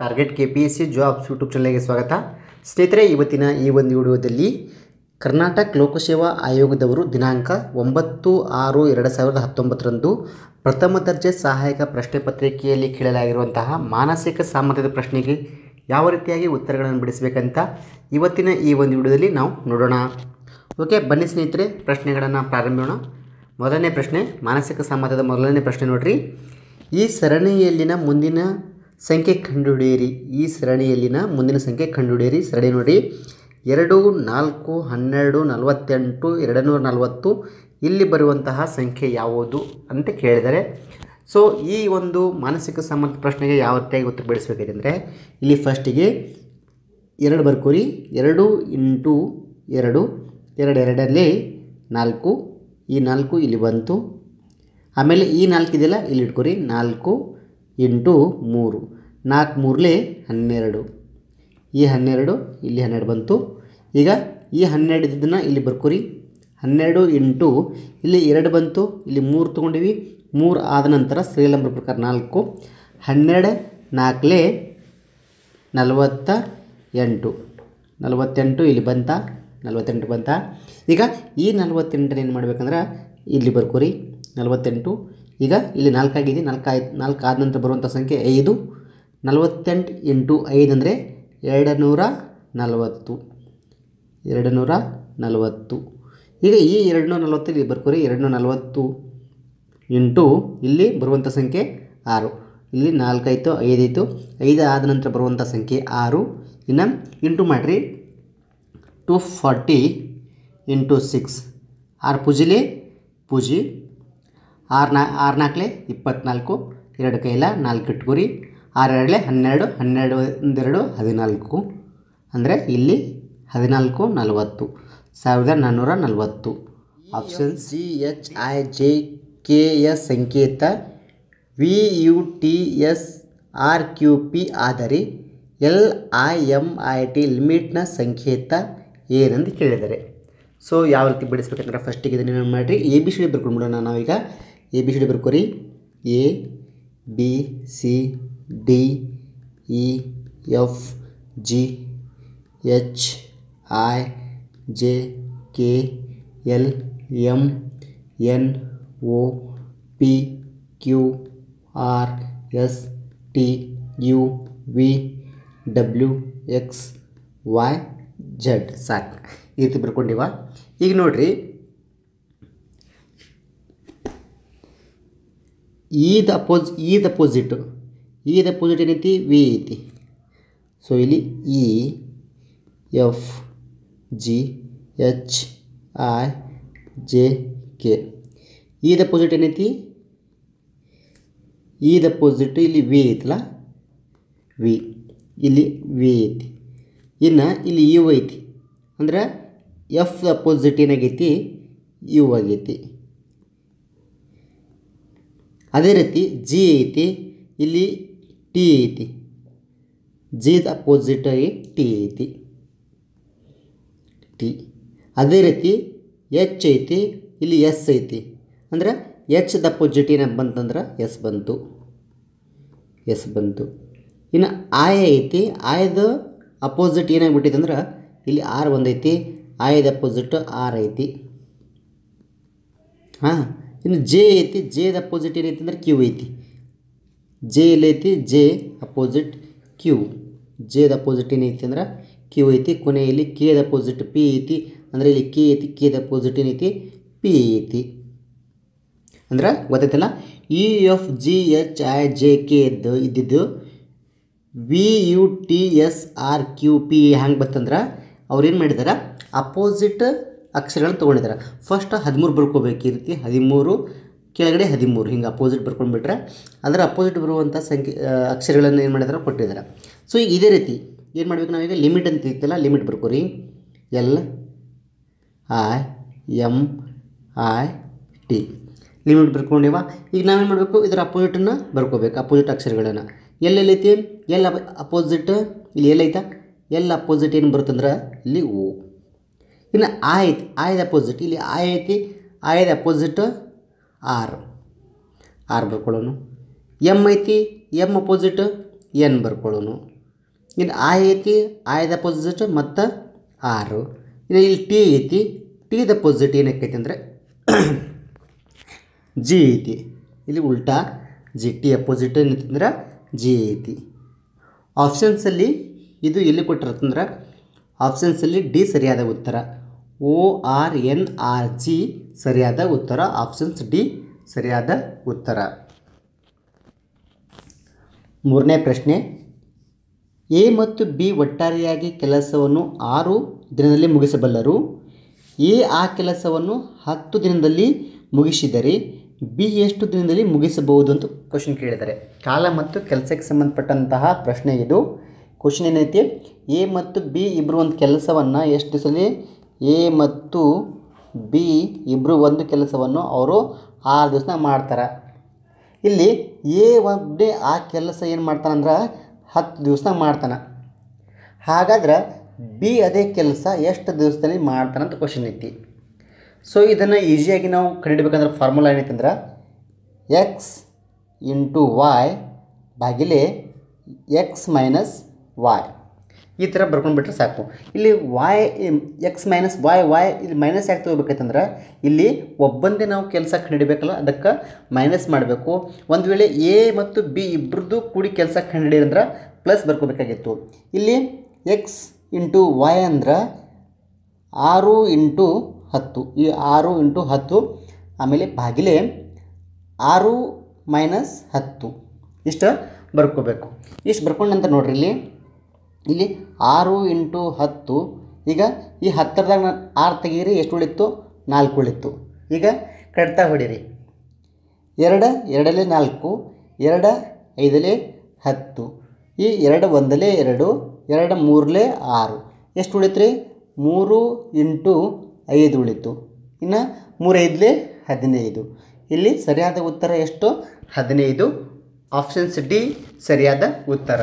target K P S C jobs YouTube ಚಾನಲ್ಗೆ ಸ್ವಾಗತ ಸ್ನೇಹಿತರೆ ಇವತ್ತಿನ ಈ ಒಂದು ವಿಡಿಯೋದಲ್ಲಿ ಕರ್ನಾಟಕ ಲೋಕಸೇವಾ ಆಯೋಗದವರು ದಿನಾಂಕ ಒಂಬತ್ತು ಆರು ಎರಡು ಸಾವಿರದ ಹತ್ತೊಂಬತ್ತರಂದು ಪ್ರಥಮ ದರ್ಜೆ ಸಹಾಯಕ ಪ್ರಶ್ನೆ ಪತ್ರಿಕೆಯಲ್ಲಿ ಕೇಳಲಾಗಿರುವಂತಹ ಮಾನಸಿಕ ಸಾಮರ್ಥ್ಯದ ಪ್ರಶ್ನೆಗೆ ಯಾವ ರೀತಿಯಾಗಿ ಉತ್ತರಗಳನ್ನು ಬಿಡಿಸಬೇಕಂತ ಇವತ್ತಿನ ಈ ಒಂದು ವಿಡಿಯೋದಲ್ಲಿ ನಾವು ನೋಡೋಣ ಓಕೆ ಬನ್ನಿ ಸ್ನೇಹಿತರೆ ಪ್ರಶ್ನೆಗಳನ್ನು ಪ್ರಾರಂಭಿಸೋಣ ಮೊದಲನೇ ಪ್ರಶ್ನೆ ಮಾನಸಿಕ ಸಾಮರ್ಥ್ಯದ ಮೊದಲನೇ ಪ್ರಶ್ನೆ ನೋಡ್ರಿ ಈ ಸರಣಿಯಲ್ಲಿನ ಮುಂದಿನ ಸಂಖ್ಯೆ ಕಂಡುಹಿಡಿಯಿರಿ ಈ ಸರಣಿಯಲ್ಲಿನ ಮುಂದಿನ ಸಂಖ್ಯೆ ಕಂಡುಹಿಡಿಯಿರಿ ಸರಣಿ ನೋಡಿ ಎರಡು ನಾಲ್ಕು ಹನ್ನೆರಡು ನಲವತ್ತೆಂಟು ಎರಡು ನೂರ ನಲವತ್ತು ಇಲ್ಲಿ ಬರುವಂತಹ ಸಂಖ್ಯೆ ಯಾವುದು ಅಂತ ಕೇಳಿದರೆ ಸೊ ಈ ಒಂದು ಮಾನಸಿಕ ಸಾಮರ್ಥ್ಯ ಪ್ರಶ್ನೆಗೆ ಯಾವ ರೀತಿಯಾಗಿ ಉತ್ತರ ಬಿಡಿಸಬೇಕಿದೆ ಅಂದರೆ ಇಲ್ಲಿ ಫಸ್ಟಿಗೆ ಎರಡು ಬರ್ಕೋರಿ ಎರಡು ಇಂಟು ಎರಡು ಎರಡು ಎರಡರಲ್ಲಿ ನಾಲ್ಕು ಈ ನಾಲ್ಕು ಇಲ್ಲಿ ಬಂತು ಆಮೇಲೆ ಈ ನಾಲ್ಕು ಇದೆಯಲ್ಲ ಇಲ್ಲಿ ಇಟ್ಕೊರಿ ನಾಲ್ಕು ಇಂಟು ಮೂರು ನಾಲ್ಕು ಮೂರಲೇ ಹನ್ನೆರಡು ಈ ಹನ್ನೆರಡು ಇಲ್ಲಿ ಹನ್ನೆರಡು ಬಂತು ಈಗ ಈ ಹನ್ನೆರಡು ಇದ್ದನ್ನು ಇಲ್ಲಿ ಬರ್ಕೋರಿ ಹನ್ನೆರಡು ಇಂಟು ಇಲ್ಲಿ ಎರಡು ಬಂತು ಇಲ್ಲಿ ಮೂರು ತೊಗೊಂಡಿವಿ ಮೂರು ಆದ ನಂತರ ಸೀರಿಯಲ್ ನಂಬರ್ ಪ್ರಕಾರ ನಾಲ್ಕು ಹನ್ನೆರಡು ನಾಲ್ಕಲೇ ನಲವತ್ತ ಎಂಟು ನಲವತ್ತೆಂಟು ಇಲ್ಲಿ ಬಂತ ನಲವತ್ತೆಂಟು ಬಂತ ಈಗ ಈ ನಲವತ್ತೆಂಟನ್ನು ಏನು ಮಾಡ್ಬೇಕಂದ್ರೆ ಇಲ್ಲಿ ಬರ್ಕೋರಿ ನಲವತ್ತೆಂಟು ಈಗ ಇಲ್ಲಿ ನಾಲ್ಕಾಗಿದೆ ನಾಲ್ಕು ಆಯ್ತು ನಾಲ್ಕು ಆದ ನಂತರ ಬರುವಂಥ ಸಂಖ್ಯೆ ಐದು ನಲವತ್ತೆಂಟು ಇಂಟು ಐದು ಅಂದರೆ ಎರಡು ನೂರ ನಲವತ್ತು ಎರಡು ನೂರ ನಲವತ್ತು ಈಗ ಈ ಎರಡು ನೂರ ನಲವತ್ತು ಇಲ್ಲಿ ಬರ್ಕೋರಿ ಎರಡು ನೂರ ನಲವತ್ತು ಇಂಟು ಇಲ್ಲಿ ಬರುವಂಥ ಸಂಖ್ಯೆ ಆರು ಇಲ್ಲಿ ನಾಲ್ಕಾಯಿತು ಐದಾಯಿತು ಐದು ಆದ ನಂತರ ಬರುವಂಥ ಸಂಖ್ಯೆ ಆರು ಇನ್ನು ಇಂಟು ಮಾಡಿರಿ ಟು ಫಾರ್ಟಿ ಇಂಟು ಸಿಕ್ಸ್ ಆರು ಪೂಜಿಲಿ ಪೂಜಿ ಆರು ನಾ ಆರು ನಾಲ್ಕಲೆ ಇಪ್ಪತ್ನಾಲ್ಕು ಎರಡು ಕೈಲ ನಾಲ್ಕು ಇಟ್ಕೊರಿ ಆರು ಎರಡಲೆ ಹನ್ನೆರಡು ಹನ್ನೆರಡು ಒಂದೆರಡು ಹದಿನಾಲ್ಕು ಅಂದರೆ ಇಲ್ಲಿ ಹದಿನಾಲ್ಕು ನಲವತ್ತು ಸಾವಿರದ ನಾನ್ನೂರ ನಲವತ್ತು option C H I J K S ಸಂಕೇತ V U T S R Q P ಆದರೆ L I M I T ಲಿಮಿಟ್ನ ಸಂಕೇತ ಏನಂತ ಕೇಳಿದ್ದಾರೆ ಸೊ ಯಾವ ರೀತಿ ಬಿಡಿಸ್ಬೇಕಂದ್ರೆ ಫಸ್ಟಿಗೆ ಇದನ್ನು ಏನು ಮಾಡಿರಿ ಎ ಬಿ ಸಿ ಡಿ ಬರ್ಕೊಂಡ್ಬಿಡೋಣ ನಾವೀಗ ಎ ಬಿ ಸಿ ಡಿ ಬರ್ಕೋರಿ A B C D E F G H I J K L M N O P Q R S T U V W X Y Z ಸಾಕು ಈ ರೀತಿ ಬರ್ಕೊಂಡಿವ ಈಗ ನೋಡ್ರಿ ಈದ ಅಪೋಸ್ ಈದ opposite ಈದ ಅಪೋಸಿಟ್ ಏನೈತಿ ವಿ ಐತಿ ಸೊ ಇಲ್ಲಿ E F G H I J K ಈದ ಅಪೋಸಿಟ್ ಏನೈತಿ ಈದ ಅಪೋಸಿಟ್ ಇಲ್ಲಿ ವಿ ಐತಲ್ಲ ವಿ ಇಲ್ಲಿ ವಿ ಐತಿ ಇನ್ನು ಇಲ್ಲಿ ಯು ಐತಿ ಅಂದ್ರೆ ಎಫ್ ಅಪೋಸಿಟ್ ಏನಾಗೈತಿ ಯು ಆಗೈತಿ ಅದೇ ರೀತಿ ಜಿ ಐತಿ ಇಲ್ಲಿ ಟಿ ಐತಿ ಜಿದ ಅಪೋಸಿಟ್ ಆಗಿ ಟಿ ಐತಿ ಟಿ ಅದೇ ರೀತಿ ಎಚ್ ಐತಿ ಇಲ್ಲಿ ಎಸ್ ಐತಿ ಅಂದ್ರೆ ಎಚ್ದ ಅಪೋಸಿಟ್ ಏನಪ್ಪ ಬಂತಂದ್ರೆ ಎಸ್ ಬಂತು ಎಸ್ ಬಂತು ಇನ್ನು ಆಯ ಐತಿ ಆಯದ ಅಪೋಸಿಟ್ ಏನಾಗ್ಬಿಟ್ಟೈತೆ ಅಂದ್ರೆ ಇಲ್ಲಿ ಆರ್ ಬಂದೈತಿ ಆಯದ ಅಪೋಸಿಟ್ ಆರ್ ಐತಿ ಹಾಂ ಇನ್ನು ಜೆ ಐತಿ ಜೆದ ಅಪೋಸಿಟ್ ಏನೈತಿ ಅಂದ್ರೆ ಕ್ಯೂ ಐತಿ ಜೆ ಎಲ್ಲೈತಿ ಜೆ ಅಪೋಸಿಟ್ ಕ್ಯೂ ಜೆದ ಅಪೋಸಿಟ್ ಏನೈತಿ ಅಂದ್ರೆ ಕ್ಯೂ ಐತಿ ಕೊನೆಯಲ್ಲಿ ಕೆದ ಅಪೋಸಿಟ್ ಪಿ ಐತಿ ಅಂದರೆ ಇಲ್ಲಿ ಕೆ ಐತಿ ಕೆದ ಅಪೋಸಿಟ್ ಏನೈತಿ ಪಿ ಐತಿ ಅಂದ್ರೆ ಗೊತ್ತೈತಲ್ಲ E F G H I J K ಇದ್ದು ಇದ್ದಿದ್ದು V U T S R Q P ಹ್ಯಾಂಗೆ ಬತ್ತಂದ್ರೆ ಅವ್ರು ಏನು ಮಾಡಿದಾರೆ ಅಪೋಸಿಟ್ ಅಕ್ಷರಗಳನ್ನ ತೊಗೊಂಡಿದ್ದಾರೆ ಫಸ್ಟ್ ಹದಿಮೂರು ಬರ್ಕೋಬೇಕು ಈ ರೀತಿ ಹದಿಮೂರು ಕೆಳಗಡೆ ಹದಿಮೂರು ಹಿಂಗೆ ಅಪೋಸಿಟ್ ಬರ್ಕೊಂಡ್ಬಿಟ್ರೆ ಅದರ ಅಪೋಸಿಟ್ ಬರುವಂಥ ಸಂಖ್ಯೆ ಅಕ್ಷರಗಳನ್ನು ಏನು ಮಾಡಿದಾರೆ ಕೊಟ್ಟಿದ್ದಾರೆ ಸೊ ಈಗ ಇದೇ ರೀತಿ ಏನು ಮಾಡಬೇಕು ನಾವೀಗ ಲಿಮಿಟ್ ಅಂತ ಇತ್ತಲ್ಲ ಲಿಮಿಟ್ ಬರ್ಕೋರಿ L I M I T limit ಬರ್ಕೊಂಡಿವ ಈಗ ನಾವೇನು ಮಾಡಬೇಕು ಇದರ ಅಪೋಸಿಟನ್ನು ಬರ್ಕೋಬೇಕು ಅಪೋಸಿಟ್ ಅಕ್ಷರಗಳನ್ನು ಎಲ್ಲೆಲ್ಲೈತಿ ಎಲ್ ಅಪೋಸಿಟ್ ಇಲ್ಲಿ ಎಲ್ಲೈತಾ ಎಲ್ ಅಪೋಸಿಟ್ ಏನು ಬರುತ್ತಂದ್ರೆ ಇಲ್ಲಿ ಓ ಇನ್ನು ಆ ಐತಿ ಆಯ್ದ ಅಪೋಸಿಟ್ ಇಲ್ಲಿ ಆ ಐತಿ ಆಯ್ದ ಅಪೋಸಿಟ್ ಆರ್ ಆರ್ ಬರ್ಕೊಳ್ಳೋನು ಎಮ್ ಐತಿ ಎಮ್ ಅಪೋಸಿಟ್ ಎನ್ ಬರ್ಕೊಳ್ಳೋನು ಇನ್ನು ಆ ಐತಿ ಆಯ್ದ ಅಪೋಸಿಟ್ ಮತ್ತು ಆರು ಇನ್ನು ಇಲ್ಲಿ ಟಿ ಐತಿ ಟಿದ ಅಪೋಸಿಟ್ ಏನಕ್ಕೈತಿ ಅಂದರೆ ಜಿ ಐತಿ ಇಲ್ಲಿ ಉಲ್ಟಾ ಜಿ ಟಿ ಅಪೋಸಿಟ್ ಏನೈತಂದ್ರೆ ಜಿ ಐತಿ ಆಪ್ಷನ್ಸಲ್ಲಿ ಇದು ಎಲ್ಲಿ ಕೊಟ್ಟಿರುತ್ತಂದ್ರೆ ಆಪ್ಷನ್ಸಲ್ಲಿ ಡಿ ಸರಿಯಾದ ಉತ್ತರ O R N R G ಸರಿಯಾದ ಉತ್ತರ ಆಪ್ಷನ್ಸ್ ಡಿ ಸರಿಯಾದ ಉತ್ತರ ಮೂರನೇ ಪ್ರಶ್ನೆ ಎ ಮತ್ತು ಬಿ ಒಟ್ಟಾರೆಯಾಗಿ ಕೆಲಸವನ್ನು ಆರು ದಿನದಲ್ಲಿ ಮುಗಿಸಬಲ್ಲರು ಎ ಆ ಕೆಲಸವನ್ನು ಹತ್ತು ದಿನದಲ್ಲಿ ಮುಗಿಸಿದರೆ ಬಿ ಎಷ್ಟು ದಿನದಲ್ಲಿ ಮುಗಿಸಬಹುದು ಅಂತ ಕ್ವಶನ್ ಕೇಳಿದ್ದಾರೆ ಕಾಲ ಮತ್ತು ಕೆಲಸಕ್ಕೆ ಸಂಬಂಧಪಟ್ಟಂತಹ ಪ್ರಶ್ನೆ ಇದು ಕ್ವಶನ್ ಏನೈತಿ ಎ ಮತ್ತು ಬಿ ಇಬ್ಬರು ಒಂದು ಕೆಲಸವನ್ನು ಎಷ್ಟು ದಿವಸದಲ್ಲಿ ಎ ಮತ್ತು ಬಿ ಇಬ್ಬರು ಒಂದು ಕೆಲಸವನ್ನು ಅವರು ಆರು ದಿವಸನಾಗ ಮಾಡ್ತಾರೆ ಇಲ್ಲಿ ಎ ಒಬ್ಬನೇ ಆ ಕೆಲಸ ಏನು ಮಾಡ್ತಾನಂದ್ರೆ ಹತ್ತು ದಿವಸನಾಗ ಮಾಡ್ತಾನೆ ಹಾಗಾದ್ರೆ ಬಿ ಅದೇ ಕೆಲಸ ಎಷ್ಟು ದಿವಸದಲ್ಲಿ ಮಾಡ್ತಾನಂತ ಕ್ವಶನ್ ಐತಿ ಸೊ ಇದನ್ನು ಈಸಿಯಾಗಿ ನಾವು ಕಂಡುಹಿಡ್ಬೇಕಂದ್ರೆ ಫಾರ್ಮುಲಾ ಏನೈತಂದ್ರೆ ಎಕ್ಸ್ ಇಂಟು ವಾಯ್ ಬಾಗಿಲೆ ಎಕ್ಸ್ ಮೈನಸ್ ವಾಯ್ ಈ ಥರ ಬರ್ಕೊಂಡ್ಬಿಟ್ರೆ ಸಾಕು ಇಲ್ಲಿ Y X minus Y Y ಇಲ್ಲಿ ಮೈನಸ್ ಯಾಕೆ ತೊಗೋಬೇಕೈತಂದ್ರೆ ಇಲ್ಲಿ ಒಬ್ಬಂದೇ ನಾವು ಕೆಲಸ ಕಂಡುಹಿಡಿಬೇಕಲ್ಲ ಅದಕ್ಕೆ ಮೈನಸ್ ಮಾಡಬೇಕು ಒಂದು ವೇಳೆ ಎ ಮತ್ತು ಬಿ ಇಬ್ಬರದ್ದು ಕೂಡಿ ಕೆಲಸ ಕಂಡುಹಿಡಿದ್ರೆ ಪ್ಲಸ್ ಬರ್ಕೋಬೇಕಾಗಿತ್ತು ಇಲ್ಲಿ ಎಕ್ಸ್ ಇಂಟು ವಾಯ್ ಅಂದ್ರೆ ಆರು ಇಂಟು ಹತ್ತು ಈ ಆರು ಇಂಟು ಹತ್ತು ಆಮೇಲೆ ಬಾಗಿಲೆ ಆರು ಮೈನಸ್ ಹತ್ತು ಇಷ್ಟು ಬರ್ಕೋಬೇಕು ಇಷ್ಟು ಬರ್ಕೊಂಡ ನಂತರ ನೋಡ್ರಿ ಇಲ್ಲಿ ಇಲ್ಲಿ ಆರು ಇಂಟು ಹತ್ತು ಈಗ ಈ ಹತ್ತರದಾಗ ನಾನು ಆರು ತೆಗೀರಿ ಎಷ್ಟು ಉಳಿತು ನಾಲ್ಕು ಉಳಿತು ಈಗ ಕಟ್ತಾ ಹೊಡೀರಿ ಎರಡು ಎರಡಲೇ ನಾಲ್ಕು ಎರಡು ಐದಲೇ ಹತ್ತು ಈ ಎರಡು ಒಂದಲೇ ಎರಡು ಎರಡು ಮೂರಲೇ ಆರು ಎಷ್ಟು ಉಳಿತು ರೀ ಮೂರು ಇಂಟು ಐದು ಉಳಿತು ಇನ್ನು ಮೂರೈದಲೇ ಹದಿನೈದು ಇಲ್ಲಿ ಸರಿಯಾದ ಉತ್ತರ ಎಷ್ಟು ಹದಿನೈದು ಆಪ್ಷನ್ಸ್ ಡಿ ಸರಿಯಾದ ಉತ್ತರ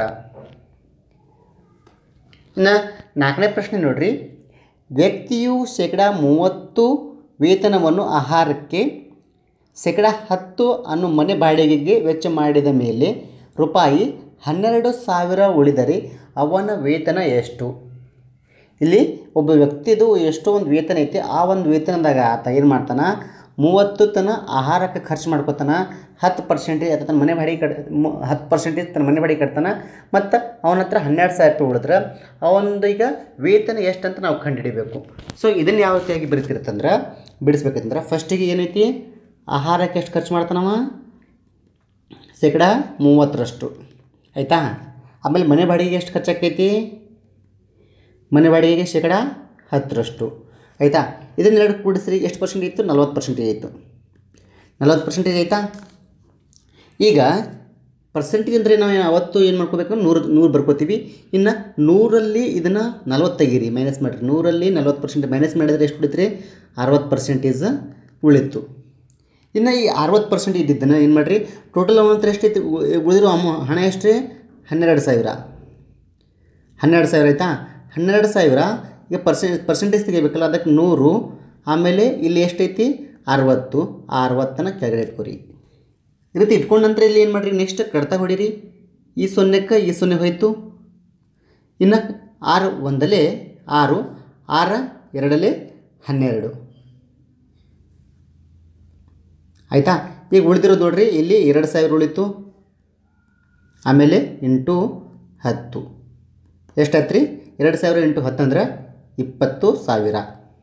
ಇನ್ನು ನಾಲ್ಕನೇ ಪ್ರಶ್ನೆ ನೋಡ್ರಿ ವ್ಯಕ್ತಿಯು ಶೇಕಡ ಮೂವತ್ತು ವೇತನವನ್ನು ಆಹಾರಕ್ಕೆ ಶೇಕಡ ಹತ್ತು ಅನ್ನು ಮನೆ ಬಾಡಿಗೆಗೆ ವೆಚ್ಚ ಮಾಡಿದ ಮೇಲೆ ರೂಪಾಯಿ ಹನ್ನೆರಡು ಸಾವಿರ ಉಳಿದರೆ ಅವನ ವೇತನ ಎಷ್ಟು ಇಲ್ಲಿ ಒಬ್ಬ ವ್ಯಕ್ತಿದು ಎಷ್ಟೋ ಒಂದು ವೇತನ ಐತಿ ಆ ಒಂದು ವೇತನದಾಗ ಆತ ಏನು ಮಾಡ್ತಾನೆ ಮೂವತ್ತು ತನ ಆಹಾರಕ್ಕೆ ಖರ್ಚು ಮಾಡ್ಕೊತಾನೆ ಹತ್ತು ಪರ್ಸೆಂಟೇಜ್ ಅಥವಾ ತನ್ನ ಮನೆ ಬಾಡಿಗೆ ಕಟ್ ಮು- ಹತ್ತು ಪರ್ಸೆಂಟೇಜ್ ತನ್ನ ಮನೆ ಬಾಡಿಗೆ ಕಟ್ತಾನೆ ಮತ್ತು ಅವನ ಹತ್ರ ಹನ್ನೆರಡು ಸಾವಿರ ರೂಪಾಯಿ ಉಳಿದ್ರೆ ಅವನದು ಈಗ ವೇತನ ಎಷ್ಟಂತ ನಾವು ಕಂಡುಹಿಡಿಬೇಕು ಸೊ ಇದನ್ನು ಯಾವ ರೀತಿಯಾಗಿ ಬರೀತಿರುತ್ತಂದ್ರೆ ಬಿಡಿಸ್ಬೇಕಂದ್ರೆ ಫಸ್ಟಿಗೆ ಏನೈತಿ ಆಹಾರಕ್ಕೆ ಎಷ್ಟು ಖರ್ಚು ಮಾಡ್ತಾನವ ಶೇಕಡ ಮೂವತ್ತರಷ್ಟು ಆಯಿತಾ ಆಮೇಲೆ ಮನೆ ಬಾಡಿಗೆಗೆ ಎಷ್ಟು ಖರ್ಚಾಕೈತಿ ಮನೆ ಬಾಡಿಗೆಗೆ ಶೇಕಡ ಹತ್ತರಷ್ಟು ಆಯಿತಾ ಇದನ್ನೆರಡು ಕೂಡಿಸ್ರಿ ಎಷ್ಟು ಪರ್ಸೆಂಟ್ ಇತ್ತು ನಲ್ವತ್ತು ಪರ್ಸೆಂಟೇಜ್ ಇತ್ತು ನಲ್ವತ್ತು ಪರ್ಸೆಂಟೇಜ್ ಆಯಿತಾ ಈಗ ಪರ್ಸೆಂಟೇಜ್ ಅಂದರೆ ನಾವು ಅವತ್ತು ಏನು ಮಾಡ್ಕೋಬೇಕು ನೂರು ನೂರು ಬರ್ಕೋತೀವಿ ಇನ್ನು ನೂರಲ್ಲಿ ಇದನ್ನು ನಲ್ವತ್ತು ತೆಗೀರಿ ಮೈನಸ್ ಮಾಡಿರಿ ನೂರಲ್ಲಿ ನಲ್ವತ್ತು ಪರ್ಸೆಂಟ್ ಮೈನಸ್ ಮಾಡಿದರೆ ಎಷ್ಟು ಉಳಿತ್ರಿ ಅರವತ್ತು ಪರ್ಸೆಂಟೇಜ್ ಉಳಿತು ಇನ್ನು ಈ ಅರವತ್ತು ಪರ್ಸೆಂಟ್ ಇದ್ದಿದ್ದನ್ನು ಏನು ಮಾಡಿರಿ ಟೋಟಲ್ ಅಮೌಂಟ್ ಎಷ್ಟೈತಿ ಉಳಿದಿರೋ ಅಮೌ ಹಣ ಎಷ್ಟು ರೀ ಹನ್ನೆರಡು ಸಾವಿರ ಹನ್ನೆರಡು ಸಾವಿರ ಆಯಿತಾ ಹನ್ನೆರಡು ಸಾವಿರ ಈಗ ಪರ್ಸೆಂಟ್ ಪರ್ಸೆಂಟೇಜ್ ತೆಗಿಬೇಕಲ್ಲ ಅದಕ್ಕೆ ನೂರು ಆಮೇಲೆ ಇಲ್ಲಿ ಎಷ್ಟೈತಿ ಅರವತ್ತು ಆ ಅರವತ್ತನ್ನು ಕೆಳಗಡೆ ಇಟ್ಕೊರಿ ಈ ರೀತಿ ಇಟ್ಕೊಂಡ ನಂತರ ಇಲ್ಲಿ ಏನು ಮಾಡಿರಿ ನೆಕ್ಸ್ಟ್ ಕಡ್ತಾ ಹೊಡೀರಿ ಈ ಸೊನ್ನೆಕ್ಕೆ ಈ ಸೊನ್ನೆ ಹೋಯ್ತು ಇನ್ನು ಆರು ಒಂದಲೇ ಆರು ಆರ ಎರಡಲೇ ಹನ್ನೆರಡು ಆಯಿತಾ ಈಗ ಉಳಿದಿರೋದು ನೋಡ್ರಿ ಇಲ್ಲಿ ಎರಡು ಸಾವಿರ ಉಳಿತು ಆಮೇಲೆ ಇಂಟು ಹತ್ತು ಎಷ್ಟಾಯ್ತು ರೀ ಎರಡು ಸಾವಿರ ಇಂಟು ಹತ್ತು ಅಂದ್ರೆ ಇಪ್ಪತ್ತು ಸಾವಿರ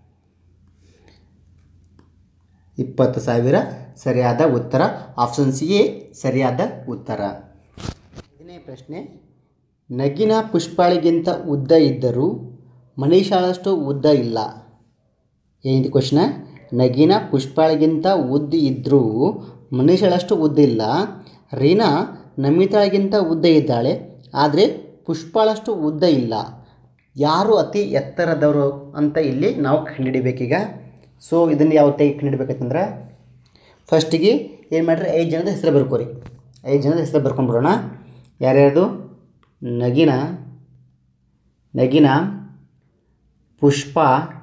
ಇಪ್ಪತ್ತು ಸಾವಿರ ಸರಿಯಾದ ಉತ್ತರ ಆಪ್ಷನ್ ಸಿ ಎ ಸರಿಯಾದ ಉತ್ತರ ಐದನೇ ಪ್ರಶ್ನೆ ನಗಿನ ಪುಷ್ಪಾಳಿಗಿಂತ ಉದ್ದ ಇದ್ದರೂ ಮನೀಷಾಳಷ್ಟು ಉದ್ದ ಇಲ್ಲ ಏನಿದೆ ಕ್ವಶನ ನಗಿನ ಪುಷ್ಪಾಳಿಗಿಂತ ಉದ್ದ ಇದ್ದರೂ ಮನುಷ್ಯಳಷ್ಟು ಉದ್ದ ಇಲ್ಲ ರೀನಾ ನಮಿತಾಳಿಗಿಂತ ಉದ್ದ ಇದ್ದಾಳೆ ಆದರೆ ಪುಷ್ಪಾಳಷ್ಟು ಉದ್ದ ಇಲ್ಲ ಯಾರು ಅತಿ ಎತ್ತರದವರು ಅಂತ ಇಲ್ಲಿ ನಾವು ಕಂಡುಹಿಡಿಬೇಕೀಗ ಸೊ ಇದನ್ನು ಯಾವ ಟೈಪ್ ಕಂಡುಹಿಡ್ಬೇಕಂತಂದ್ರೆ ಫಸ್ಟಿಗೆ ಏನು ಮಾಡಿರಿ ಐದು ಜನದ ಹೆಸರು ಬರ್ಕೋರಿ ಐದು ಜನದ ಹೆಸರು ಬರ್ಕೊಂಡ್ಬಿಡೋಣ ಯಾರ್ಯಾರ್ದು ನಗಿನ ನಗಿನ ಪುಷ್ಪ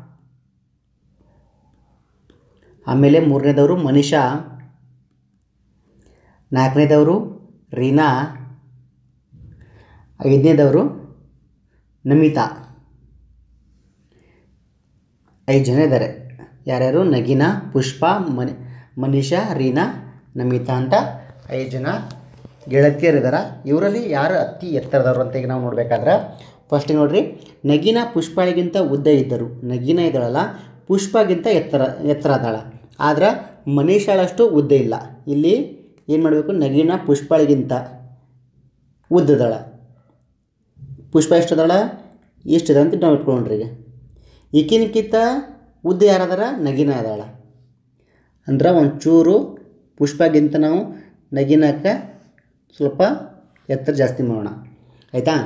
ಆಮೇಲೆ ಮೂರನೇದವರು ಮನಿಷಾ ನಾಲ್ಕನೇದವರು ರೀನಾ ಐದನೇದವರು ನಮಿತಾ ಐದು ಜನ ಇದ್ದಾರೆ ಯಾರ್ಯಾರು ನಗಿನ ಪುಷ್ಪ ಮನಿ ಮನೀಷಾ ರೀನಾ ನಮಿತಾ ಅಂತ ಐದು ಜನ ಗೆಳತಿಯರಿದ್ದಾರೆ ಇವರಲ್ಲಿ ಯಾರು ಅತಿ ಎತ್ತರದವರು ಅಂತ ಈಗ ನಾವು ನೋಡಬೇಕಾದ್ರೆ ಫಸ್ಟಿಗೆ ನೋಡ್ರಿ ನಗಿನ ಪುಷ್ಪಳಿಗಿಂತ ಉದ್ದ ಇದ್ದರು ನಗಿನ ಇದ್ದಾಳಲ್ಲ ಪುಷ್ಪಗಿಂತ ಎತ್ತರ ಎತ್ತರ ಅದಾಳ ಆದ್ರೆ ಮನೀಷಾಳಷ್ಟು ಉದ್ದ ಇಲ್ಲ ಇಲ್ಲಿ ಏನು ಮಾಡಬೇಕು ನಗಿನ ಪುಷ್ಪಳಿಗಿಂತ ಉದ್ದದಳ ಪುಷ್ಪ ಎಷ್ಟು ಅದಾಳ ಇಷ್ಟದ ಅಂತ ನಾವು ಇಟ್ಕೊಂಡ್ರಿ ಈಗ ಈಕಿನಕ್ಕಿಂತ ಉದ್ದ ಯಾರದಾರ ನಗಿನ ಅದಾಳ ಅಂದ್ರೆ ಒಂಚೂರು ಪುಷ್ಪಗಿಂತ ನಾವು ನಗಿನಕ್ಕೆ ಸ್ವಲ್ಪ ಎತ್ತರ ಜಾಸ್ತಿ ಮಾಡೋಣ ಆಯಿತಾ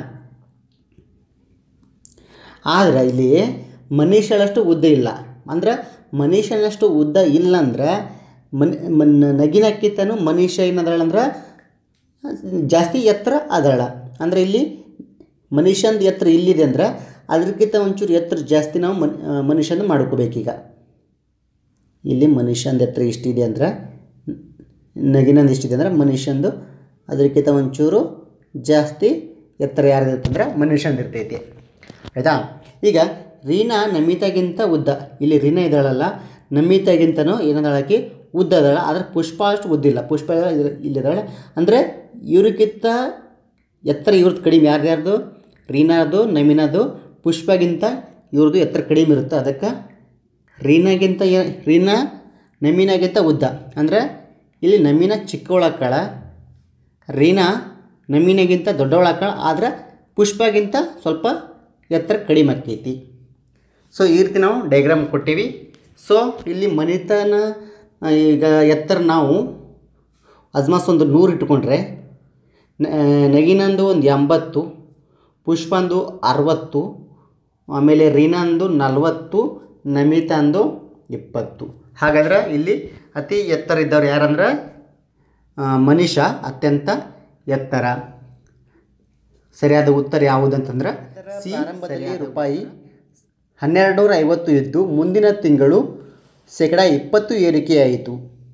ಆದರೆ ಇಲ್ಲಿ ಮನುಷ್ಯಳಷ್ಟು ಉದ್ದ ಇಲ್ಲ ಅಂದ್ರೆ ಮನುಷ್ಯನಷ್ಟು ಉದ್ದ ಇಲ್ಲ ಅಂದ್ರೆ ಮನ್ ಮನ್ ನಗಿನಕ್ಕಿಂತನೂ ಮನುಷ್ಯ ಏನದಾಳಂದ್ರೆ ಜಾಸ್ತಿ ಎತ್ತರ ಅದಾಳ ಅಂದರೆ ಇಲ್ಲಿ ಮನುಷ್ಯಂದು ಎತ್ತರ ಇಲ್ಲಿದೆ ಅಂದ್ರೆ ಅದಕ್ಕಿಂತ ಒಂಚೂರು ಎತ್ತರ ಜಾಸ್ತಿ ನಾವು ಮನ್ ಮನುಷ್ಯಂದು ಮಾಡ್ಕೋಬೇಕೀಗ ಇಲ್ಲಿ ಮನುಷ್ಯಂದು ಎತ್ತರ ಇಷ್ಟಿದೆ ಅಂದ್ರೆ ನಗಿನಂದು ಇಷ್ಟಿದೆ ಅಂದ್ರೆ ಮನುಷ್ಯಂದು ಅದಕ್ಕಿಂತ ಒಂಚೂರು ಜಾಸ್ತಿ ಎತ್ತರ ಯಾರ್ದಿರುತ್ತೆ ಅಂದ್ರೆ ಮನುಷ್ಯಂದು ಇರ್ತೈತಿ ಆಯಿತಾ ಈಗ ರೀನಾ ನಮಿತಾಗಿಂತ ಉದ್ದ ಇಲ್ಲಿ ರೀನಾ ಇದ್ದಾಳಲ್ಲ ನಮಿತಾಗಿಂತನೂ ಏನದಾಳಕಿ ಉದ್ದ ಅದಾಳ ಆದರೆ ಪುಷ್ಪ ಅಷ್ಟು ಉದ್ದಿಲ್ಲ ಪುಷ್ಪ ಇಲ್ಲಿದ್ದಾಳೆ ಅಂದರೆ ಇವ್ರಿಗಿಂತ ಎತ್ತರ ಇವ್ರದ್ದು ಕಡಿಮೆ ಯಾರ್ಯಾರ್ದು ರೀನಾದು ನಮೀನಾದು ಪುಷ್ಪಗಿಂತ ಇವ್ರದ್ದು ಎತ್ತರ ಕಡಿಮೆ ಇರುತ್ತೆ ಅದಕ್ಕೆ ರೀನಾಗಿಂತ ಏ ರೀನಾ ನಮೀನಾಗಿಂತ ಉದ್ದ ಅಂದರೆ ಇಲ್ಲಿ ನಮೀನ ಚಿಕ್ಕವಳಾಕಳ ರೀನಾ ನಮೀನಾಗಿಂತ ದೊಡ್ಡವಳಾಕಳ ಆದ್ರೆ ಪುಷ್ಪಗಿಂತ ಸ್ವಲ್ಪ ಎತ್ತರ ಕಡಿಮೆ ಆಕೈತಿ ಸೊ ಈ ರೀತಿ ನಾವು ಡೈಗ್ರಾಮ್ ಕೊಟ್ಟಿವಿ ಸೊ ಇಲ್ಲಿ ಮನಿತನ ಆ, ಈಗ ಎತ್ತರ ನಾವು ಅಜ್ಮಾಸ್ ಒಂದು ನೂರು ಇಟ್ಕೊಂಡ್ರೆ ನ- ನಗಿನಂದು ಒಂದು ಎಂಬತ್ತು ಪುಷ್ಪಂದು ಅರವತ್ತು ಆಮೇಲೆ ರೀನಾಂದು ನಲ್ವತ್ತು ನಮಿತಾಂದು ಇಪ್ಪತ್ತು ಹಾಗಾದ್ರೆ ಇಲ್ಲಿ ಅತಿ ಎತ್ತರ ಇದ್ದವ್ರು ಯಾರಂದ್ರೆ ಆ, ಮನೀಷಾ ಅತ್ಯಂತ ಎತ್ತರ ಸರಿಯಾದ ಉತ್ತರ ಯಾವುದಂತಂದ್ರೆ ಸಿ ಸರಿಯಾದ ರೂಪಾಯಿ ಹನ್ನೆರಡು ನೂರ ಐವತ್ತು ಇದ್ದು ಮುಂದಿನ ತಿಂಗಳು ಶೇಕಡ ಇಪ್ಪತ್ತು ಏರಿಕೆಯಾಯಿತು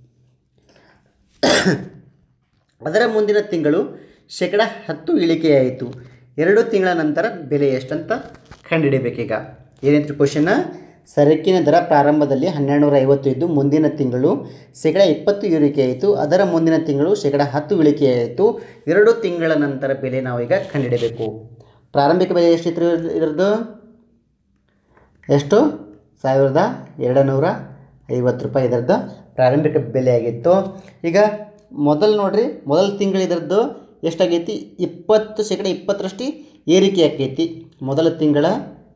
ಅದರ ಮುಂದಿನ ತಿಂಗಳು ಶೇಕಡ ಹತ್ತು ಇಳಿಕೆಯಾಯಿತು ಎರಡು ತಿಂಗಳ ನಂತರ ಬೆಲೆ ಎಷ್ಟಂತ ಕಂಡುಹಿಡಿಬೇಕೀಗ ಏನಂತ ಕ್ವಶನ್ ಸರಕಿನ ದರ ಪ್ರಾರಂಭದಲ್ಲಿ ಹನ್ನೆರಡು ನೂರ ಐವತ್ತು ಇದ್ದು ಮುಂದಿನ ತಿಂಗಳು ಶೇಕಡ ಇಪ್ಪತ್ತು ಏರಿಕೆಯಾಯಿತು ಅದರ ಮುಂದಿನ ತಿಂಗಳು ಶೇಕಡ ಹತ್ತು ಇಳಿಕೆಯಾಯಿತು ಎರಡು ತಿಂಗಳ ನಂತರ ಬೆಲೆ ನಾವೀಗ ಕಂಡುಹಿಡಬೇಕು ಪ್ರಾರಂಭಿಕ ಬೆಲೆ ಎಷ್ಟಿತ್ತು ಇದರದ್ದು ಎಷ್ಟು ಸಾವಿರದ ಎರಡು ನೂರ ಐವತ್ತು ರೂಪಾಯಿ ಇದರದ್ದು ಪ್ರಾರಂಭಿಕ ಬೆಲೆ ಆಗಿತ್ತು ಈಗ ಮೊದಲು ನೋಡ್ರಿ ಮೊದಲ ತಿಂಗಳು ಇದರದ್ದು ಎಷ್ಟಾಗೈತಿ ಇಪ್ಪತ್ತು ಶೇಕಡ ಇಪ್ಪತ್ತರಷ್ಟು ಏರಿಕೆ ಆಕೈತಿ ಮೊದಲ ತಿಂಗಳ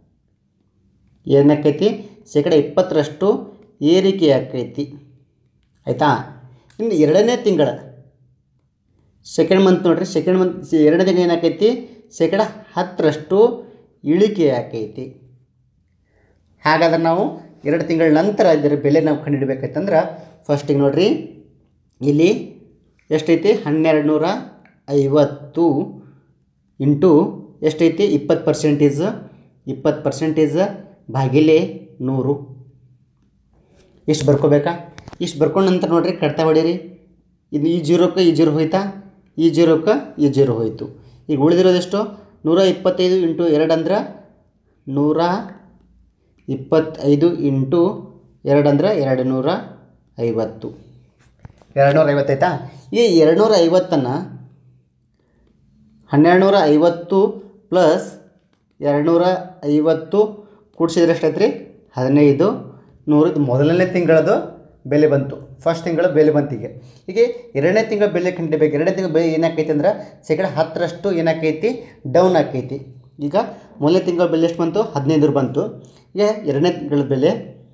ಏನಾಕೈತಿ ಶೇಕಡ ಇಪ್ಪತ್ತರಷ್ಟು ಏರಿಕೆ ಆಕೈತಿ ಆಯಿತಾ ಇನ್ನು ಎರಡನೇ ತಿಂಗಳ ಸೆಕೆಂಡ್ ಮಂತ್ ನೋಡ್ರಿ ಸೆಕೆಂಡ್ ಮಂತ್ ಎರಡನೇ ತಿಂಗಳು ಏನಾಕೈತಿ ಶೇಕಡ ಹತ್ತರಷ್ಟು ಇಳಿಕೆ ಆಕೈತಿ ಹಾಗಾದ್ರೆ ನಾವು ಎರಡು ತಿಂಗಳ ನಂತರ ಇದರ ಬೆಲೆ ನಾವು ಕಂಡುಹಿಡಬೇಕಾಯ್ತಂದ್ರೆ ಫಸ್ಟಿಗೆ ನೋಡ್ರಿ ಇಲ್ಲಿ ಎಷ್ಟೈತಿ ಹನ್ನೆರಡು ನೂರ ಐವತ್ತು ಇಂಟು ಎಷ್ಟೈತಿ ಇಪ್ಪತ್ತು ಪರ್ಸೆಂಟೇಜ್ ಇಪ್ಪತ್ತು ಪರ್ಸೆಂಟೇಜ್ ಭಾಗಿಲೆ ನೂರು ಇಷ್ಟು ಬರ್ಕೋಬೇಕಾ ಇಷ್ಟು ಬರ್ಕೊಂಡ ನಂತರ ನೋಡ್ರಿ ಕಡ್ತಾ ಹೊಡೀರಿ ಇದು ಈ ಜೀರೋಕ್ಕೆ ಈ ಜೀರೋ ಹೋಯ್ತಾ ಈ ಜೀರೋಕ್ಕೆ ಈ ಜೀರೋ ಹೋಯಿತು ಈಗ ಉಳಿದಿರೋದೆಷ್ಟು ನೂರ ಇಪ್ಪತ್ತೈದು ಇಂಟು ಎರಡು ಅಂದ್ರೆ ನೂರ ಇಪ್ಪತ್ತೈದು ಇಂಟು ಎರಡು ಅಂದ್ರೆ ಎರಡು ನೂರ ಐವತ್ತು ಎರಡು ನೂರ ಐವತ್ತೈತಾ ಈ ಎರಡು ನೂರ ಐವತ್ತನ್ನು ಹನ್ನೆರಡು ನೂರ ಐವತ್ತು ಪ್ಲಸ್ ಎರಡು ನೂರ ಐವತ್ತು ಕೂಡಿಸಿದ್ರೆ ಎಷ್ಟೈತೆ ರೀ ಹದಿನೈದು ನೂರು ಇದು ಮೊದಲನೇ ತಿಂಗಳದು ಬೆಲೆ ಬಂತು ಫಸ್ಟ್ ತಿಂಗಳ ಬೆಲೆ ಬಂತು ಈಗ ಹೀಗೆ ಎರಡನೇ ತಿಂಗಳ ಬೆಲೆ ಕಂಡಿಬೇಕು ಎರಡನೇ ತಿಂಗಳ ಬೆಲೆ ಏನಾಕೈತಿ ಅಂದ್ರೆ ಶೇಕಡ ಹತ್ತರಷ್ಟು ಏನಾಕೈತಿ ಡೌನ್ ಆಕೈತಿ ಈಗ ಮೊದಲನೇ ತಿಂಗಳ ಬೆಲೆ ಎಷ್ಟು ಬಂತು ಹದಿನೈದು ರೂಪಾಯಿ ಬಂತು ಈಗ ಎರಡನೇ ತಿಂಗಳ ಬೆಲೆ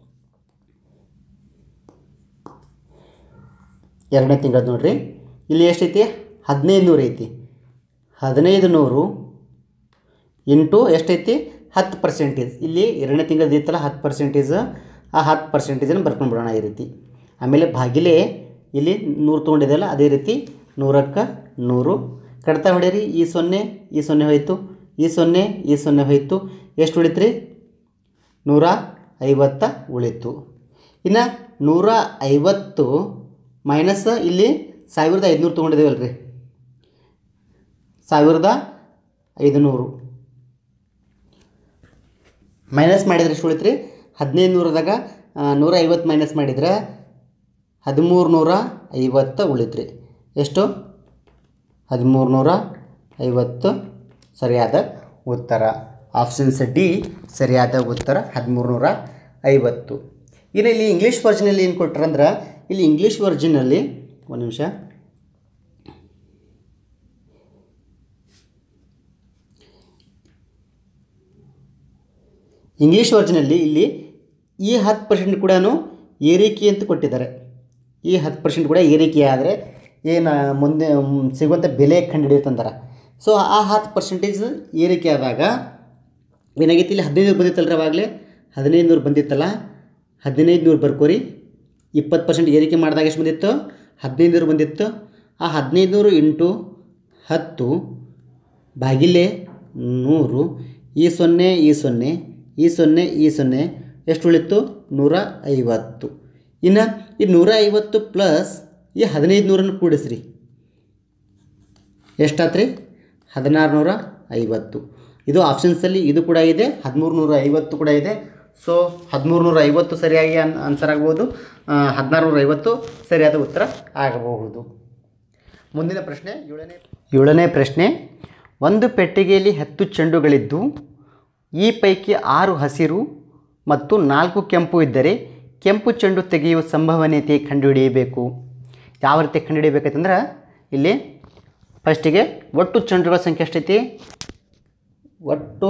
ಎರಡನೇ ತಿಂಗಳದ್ದು ನೋಡ್ರಿ ಇಲ್ಲಿ ಎಷ್ಟೈತಿ ಹದಿನೈದು ನೂರು ಐತಿ ಹದಿನೈದು ನೂರು ಇಂಟು ಎಷ್ಟೈತಿ ಹತ್ತು ಪರ್ಸೆಂಟೇಜ್ ಇಲ್ಲಿ ಎರಡನೇ ತಿಂಗಳದ್ದು ಇತ್ತಲ್ಲ ಹತ್ತು ಪರ್ಸೆಂಟೇಜ್ ಆ ಹತ್ತು ಪರ್ಸೆಂಟೇಜನ್ನು ಬರ್ಕೊಂಡ್ಬಿಡೋಣ ಈ ರೀತಿ ಆಮೇಲೆ ಭಾಗಿಲೆ ಇಲ್ಲಿ ನೂರು ತೊಗೊಂಡಿದೆಯಲ್ಲ ಅದೇ ರೀತಿ ನೂರಕ್ಕೆ ನೂರು ಕಡ್ತಾ ಹೊಡೀರಿ ಈ ಸೊನ್ನೆ ಈ ಸೊನ್ನೆ ಹೋಯಿತು ಈ ಸೊನ್ನೆ ಈ ಸೊನ್ನೆ ಹೋಯಿತು ಎಷ್ಟು ಉಳಿತು ರೀ ನೂರ ಐವತ್ತ ಉಳಿತು ಇನ್ನು ನೂರ ಐವತ್ತು ಮೈನಸ್ ಇಲ್ಲಿ ಸಾವಿರದ ಐದುನೂರು ತೊಗೊಂಡಿದ್ದೇವಲ್ಲ ರೀ ಸಾವಿರದ ಐದುನೂರು ಮೈನಸ್ ಮಾಡಿದ್ರೆ ಎಷ್ಟು ಉಳಿತ್ರಿ ಹದಿನೈದು ನೂರದಾಗ ನೂರ ಐವತ್ತು ಮೈನಸ್ ಮಾಡಿದ್ರೆ ಹದಿಮೂರು ನೂರ ಐವತ್ತು ಉಳಿತ್ರಿ ಎಷ್ಟು ಹದಿಮೂರು ನೂರ ಐವತ್ತು ಸರಿಯಾದ ಉತ್ತರ ಆಪ್ಷನ್ಸ್ ಡಿ ಸರಿಯಾದ ಉತ್ತರ ಹದಿಮೂರು ನೂರ ಐವತ್ತು ಇನ್ನು ಇಲ್ಲಿ ಇಂಗ್ಲೀಷ್ ವರ್ಜನಲ್ಲಿ ಏನು ಕೊಟ್ರಂದ್ರೆ ಇಲ್ಲಿ ಇಂಗ್ಲೀಷ್ ವರ್ಜಿನಲ್ಲಿ ಒಂದು ನಿಮಿಷ ಇಂಗ್ಲೀಷ್ ವರ್ಜನಲ್ಲಿ ಇಲ್ಲಿ ಈ ಹತ್ತು ಪರ್ಸೆಂಟ್ ಕೂಡ ಏರಿಕೆ ಅಂತ ಕೊಟ್ಟಿದ್ದಾರೆ ಈ ಹತ್ತು ಪರ್ಸೆಂಟ್ ಕೂಡ ಏರಿಕೆ ಆದರೆ ಏನು ಮುಂದೆ ಮ್, ಸಿಗುವಂಥ ಬೆಲೆ ಕಂಡುಹಿಡಿಯುತ್ತಂತಾರೆ ಸೊ ಆ ಹತ್ತು ಪರ್ಸೆಂಟೇಜ್ ಏರಿಕೆ ಆದಾಗ ಏನಾಗೈತಿ ಇಲ್ಲಿ ಹದಿನೈದು ನೂರು ಬಂದಿತ್ತಲ್ರಿ ಅವಾಗಲೇ ಹದಿನೈದು ನೂರು ಬಂದಿತ್ತಲ್ಲ ಹದಿನೈದು ನೂರು ಬರ್ಕೋರಿ ಇಪ್ಪತ್ತು ಪರ್ಸೆಂಟ್ ಏರಿಕೆ ಮಾಡಿದಾಗ ಎಷ್ಟು ಬಂದಿತ್ತು ಹದಿನೈದು ನೂರು ಬಂದಿತ್ತು ಆ ಹದಿನೈದು ನೂರು ಇಂಟು ಹತ್ತು ಬಾಗಿಲೆ ನೂರು ಈ ಸೊನ್ನೆ ಈ ಸೊನ್ನೆ ಈ ಸೊನ್ನೆ ಈ ಸೊನ್ನೆ ಎಷ್ಟು ಉಳಿತು ನೂರ ಐವತ್ತು ಇನ್ನು ಈ ನೂರ ಐವತ್ತು ಪ್ಲಸ್ ಈ ಹದಿನೈದು ನೂರನ್ನು ಕೂಡಿಸ್ರಿ ಎಷ್ಟಾತ್ರಿ ಹದಿನಾರು ನೂರ ಐವತ್ತು ಇದು ಆಪ್ಷನ್ಸಲ್ಲಿ ಇದು ಕೂಡ ಇದೆ ಹದಿಮೂರು ನೂರ ಐವತ್ತು ಕೂಡ ಇದೆ ಸೊ ಹದಿಮೂರು ನೂರ ಐವತ್ತು ಸರಿಯಾಗಿ ಅನ್ ಆನ್ಸರ್ ಆಗ್ಬೋದು ಹದಿನಾರು ನೂರ ಐವತ್ತು ಸರಿಯಾದ ಉತ್ತರ ಆಗಬಹುದು ಮುಂದಿನ ಪ್ರಶ್ನೆ ಏಳನೇ ಏಳನೇ ಪ್ರಶ್ನೆ ಒಂದು ಪೆಟ್ಟಿಗೆಯಲ್ಲಿ ಹತ್ತು ಚೆಂಡುಗಳಿದ್ದು ಈ ಪೈಕಿ ಆರು ಹಸಿರು ಮತ್ತು ನಾಲ್ಕು ಕೆಂಪು ಇದ್ದರೆ ಕೆಂಪು ಚೆಂಡು ತೆಗೆಯುವ ಸಂಭವನೀಯತೆ ಕಂಡುಹಿಡಿಯಬೇಕು ಯಾವ ರೀತಿ ಕಂಡುಹಿಡಿಯಬೇಕಂತಂದ್ರೆ ಇಲ್ಲಿ ಫಸ್ಟಿಗೆ ಒಟ್ಟು ಚೆಂಡುಗಳ ಸಂಖ್ಯೆ ಎಷ್ಟೈತಿ ಒಟ್ಟು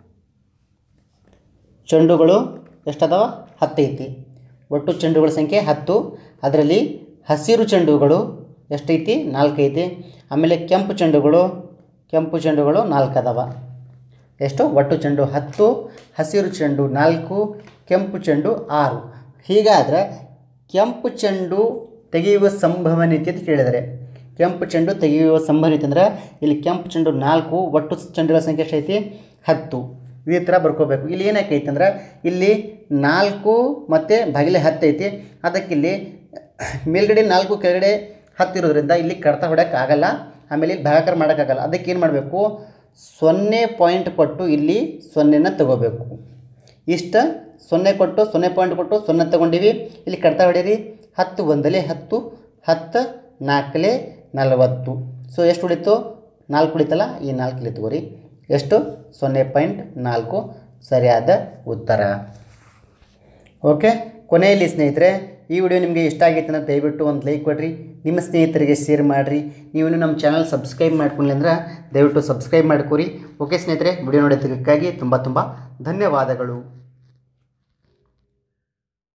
ಚೆಂಡುಗಳು ಎಷ್ಟದಾವ ಹತ್ತೈತಿ ಒಟ್ಟು ಚೆಂಡುಗಳ ಸಂಖ್ಯೆ ಹತ್ತು ಅದರಲ್ಲಿ ಹಸಿರು ಚೆಂಡುಗಳು ಎಷ್ಟೈತಿ ನಾಲ್ಕು ಐತಿ ಆಮೇಲೆ ಕೆಂಪು ಚೆಂಡುಗಳು ಕೆಂಪು ಚೆಂಡುಗಳು ನಾಲ್ಕು ಅದಾವ ಎಷ್ಟು ಒಟ್ಟು ಚೆಂಡು ಹತ್ತು ಹಸಿರು ಚೆಂಡು ನಾಲ್ಕು ಕೆಂಪು ಚೆಂಡು ಆರು ಹೀಗಾದರೆ ಕೆಂಪು ಚೆಂಡು ತೆಗೆಯುವ ಸಂಭವನೀಯತೆ ಅಂತ ಕೇಳಿದರೆ ಕೆಂಪು ಚೆಂಡು ತೆಗೆಯುವ ಸಂಭವನೀಯತೆ ಅಂದ್ರೆ ಇಲ್ಲಿ ಕೆಂಪು ಚೆಂಡು ನಾಲ್ಕು ಒಟ್ಟು ಚೆಂಡುಗಳ ಸಂಖ್ಯೆ ಎಷ್ಟೈತಿ ಹತ್ತು ಇದೇ ಥರ ಬರ್ಕೋಬೇಕು ಇಲ್ಲಿ ಏನಾಕೈತಿ ಅಂದ್ರೆ ಇಲ್ಲಿ ನಾಲ್ಕು ಮತ್ತು ಬಾಗಿಲೆ ಹತ್ತು ಐತಿ ಅದಕ್ಕಿಲ್ಲಿ ಮೇಲ್ಗಡೆ ನಾಲ್ಕು ಕೆಳಗಡೆ ಹತ್ತು ಇರೋದ್ರಿಂದ ಇಲ್ಲಿ ಕಡ್ತ ಹೊಡ್ಯಕ್ಕೆ ಆಗಲ್ಲ ಆಮೇಲೆ ಇಲ್ಲಿ ಭಾಗಾಕಾರ ಮಾಡೋಕ್ಕಾಗಲ್ಲ ಅದಕ್ಕೆ ಏನು ಮಾಡಬೇಕು ಸೊನ್ನೆ ಪಾಯಿಂಟ್ ಕೊಟ್ಟು ಇಲ್ಲಿ ಸೊನ್ನೆನ ತಗೋಬೇಕು ಇಷ್ಟ ಸೊನ್ನೆ ಕೊಟ್ಟು ಸೊನ್ನೆ ಪಾಯಿಂಟ್ ಕೊಟ್ಟು ಸೊನ್ನೆ ತಗೊಂಡಿವಿ ಇಲ್ಲಿ ಕಡ್ತ ಹೊಡೀರಿ ಹತ್ತು ಒಂದಲೇ ಹತ್ತು ಹತ್ತು ನಾಲ್ಕಲೇ ನಲವತ್ತು ಸೊ ಎಷ್ಟು ಉಳಿತು ನಾಲ್ಕು ಉಳಿತಲ್ಲ ಈ ನಾಲ್ಕಲ್ಲಿ ತಗೋರಿ ಎಷ್ಟು ಸೊನ್ನೆ ಪಾಯಿಂಟ್ ನಾಲ್ಕು ಸರಿಯಾದ ಉತ್ತರ ಓಕೆ ಕೊನೆಯಲ್ಲಿ ಸ್ನೇಹಿತರೆ ಈ ವಿಡಿಯೋ ನಿಮಗೆ ಇಷ್ಟ ಆಗೈತೆ ಅಂದ್ರೆ ದಯವಿಟ್ಟು ಒಂದು ಲೈಕ್ ಕೊಡಿರಿ ನಿಮ್ಮ ಸ್ನೇಹಿತರಿಗೆ ಶೇರ್ ಮಾಡಿರಿ ನೀವು ಇನ್ನೂ ನಮ್ಮ ಚಾನಲ್ ಸಬ್ಸ್ಕ್ರೈಬ್ ಮಾಡ್ಕೊಂಡಿಲ್ಲ ಅಂದ್ರೆ ದಯವಿಟ್ಟು ಸಬ್ಸ್ಕ್ರೈಬ್ ಮಾಡ್ಕೊರಿ ಓಕೆ ಸ್ನೇಹಿತರೆ ವಿಡಿಯೋ ನೋಡೋದಕ್ಕಾಗಿ ತುಂಬ ತುಂಬ ಧನ್ಯವಾದಗಳು